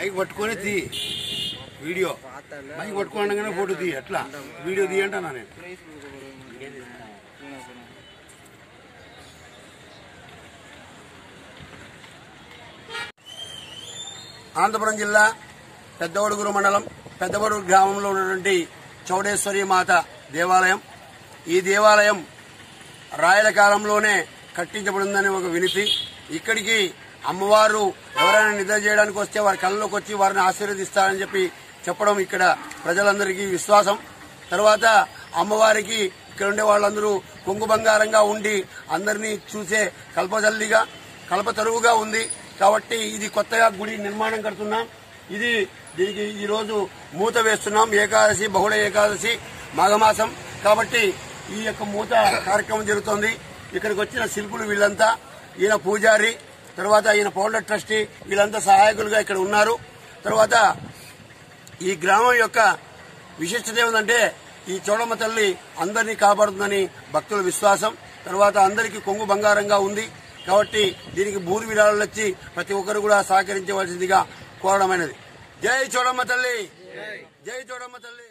mic పట్టుకొని తీ video mic పట్టుకోండగానే photo తీ ఎట్లా వీడియో తీయంటానా నేను అనంతపురం జిల్లా పెద్దవడుగురు మండలం పెద్దవడుగురు గ్రామంలో ఉన్నటువంటి చౌడేశ్వరి మాత దేవాలయం ఈ దేవాలయం రాయల కాలంలోనే కట్టించబడిందని ఒక వినితి ఇక్కడికి అమ్మవారు ఎవరైనా నిద్ర చేయడానికి వస్తే వారి కళ్ళలోకి వచ్చి వారిని ఆశీర్వదిస్తారని చెప్పి చెప్పడం ఇక్కడ ప్రజలందరికీ విశ్వాసం తర్వాత అమ్మవారికి ఇక్కడ ఉండే వాళ్ళందరూ కొంగు బంగారంగా ఉండి అందరినీ చూసే కల్పజల్లిగా కల్పతరువుగా ఉంది కాబట్టి ఇది కొత్తగా గుడి నిర్మాణం కడుతున్నాం ఇది దీనికి ఈ రోజు మూత వేస్తున్నాం ఏకాదశి బహుళ ఏకాదశి మాఘమాసం కాబట్టి ఈ యొక్క మూత కార్యక్రమం జరుగుతోంది ఇక్కడికి వచ్చిన శిల్పులు వీళ్ళంతా ఈయన పూజారి తర్వాత ఈయన పౌండర్ ట్రస్టీ వీళ్ళంతా సహాయకులుగా ఇక్కడ ఉన్నారు తర్వాత ఈ గ్రామం యొక్క విశిష్టత ఏమిటంటే ఈ చోడమ్మ తల్లి అందరినీ కాపాడుతుందని భక్తుల విశ్వాసం తర్వాత అందరికీ కొంగు బంగారంగా ఉంది కాబట్టి దీనికి భూమి విరాళాలు వచ్చి ప్రతి ఒక్కరు కూడా సహకరించవలసిందిగా కోరడమైనది జై చోడమ్మ తల్లి జై చోడమ్మ తల్లి